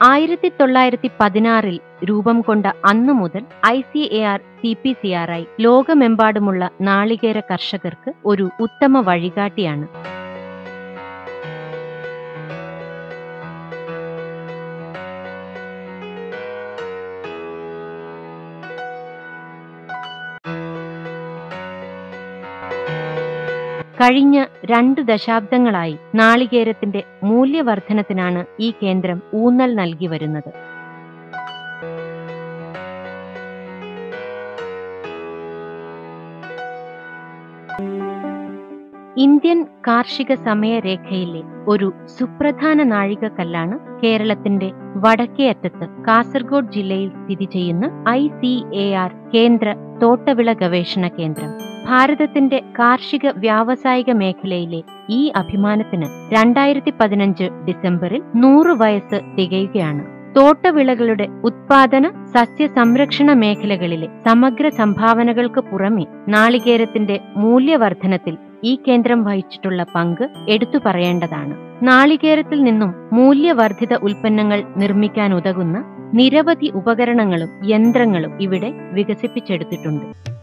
ആയിരത്തി തൊള്ളായിരത്തി പതിനാറിൽ രൂപം കൊണ്ട അന്നു മുതൽ I C A R C P C R I ലോകമെമ്പാടുമുള്ള നാളികേര കർഷകർക്ക് ഒരു ഉത്തമ വഴികാട്ടിയാണ് കഴിഞ്ഞ രണ്ടു ദശാബ്ദങ്ങളായി നാളികേരത്തിന്റെ മൂല്യവർദ്ധനത്തിനാണ് ഈ കേന്ദ്രം ഊന്നൽ നൽകി വരുന്നത് ഇന്ത്യൻ കാർഷിക സമയരേഖയിലെ ഒരു സുപ്രധാന നാഴികക്കല്ലാണ് കേരളത്തിന്റെ വടക്കേ അറ്റത്ത് കാസർഗോഡ് ജില്ലയിൽ സ്ഥിതി ചെയ്യുന്ന ഐ സി എ ആർ കേന്ദ്ര തോട്ടവിള ഗവേഷണ കേന്ദ്രം ഭാരതത്തിന്റെ കാർഷിക വ്യാവസായിക മേഖലയിലെ ഈ അഭിമാനത്തിന് രണ്ടായിരത്തി പതിനഞ്ച് ഡിസംബറിൽ നൂറ് വയസ്സ് തികയുകയാണ് തോട്ടവിളകളുടെ ഉത്പാദന സസ്യ സംരക്ഷണ മേഖലകളിലെ സമഗ്ര സംഭാവനകൾക്ക് പുറമെ നാളികേരത്തിന്റെ മൂല്യവർദ്ധനത്തിൽ ഈ കേന്ദ്രം വഹിച്ചിട്ടുള്ള പങ്ക് എടുത്തു പറയേണ്ടതാണ് നാളികേരത്തിൽ നിന്നും മൂല്യവർദ്ധിത ഉൽപ്പന്നങ്ങൾ നിർമ്മിക്കാൻ ഉതകുന്ന നിരവധി ഉപകരണങ്ങളും യന്ത്രങ്ങളും ഇവിടെ വികസിപ്പിച്ചെടുത്തിട്ടുണ്ട്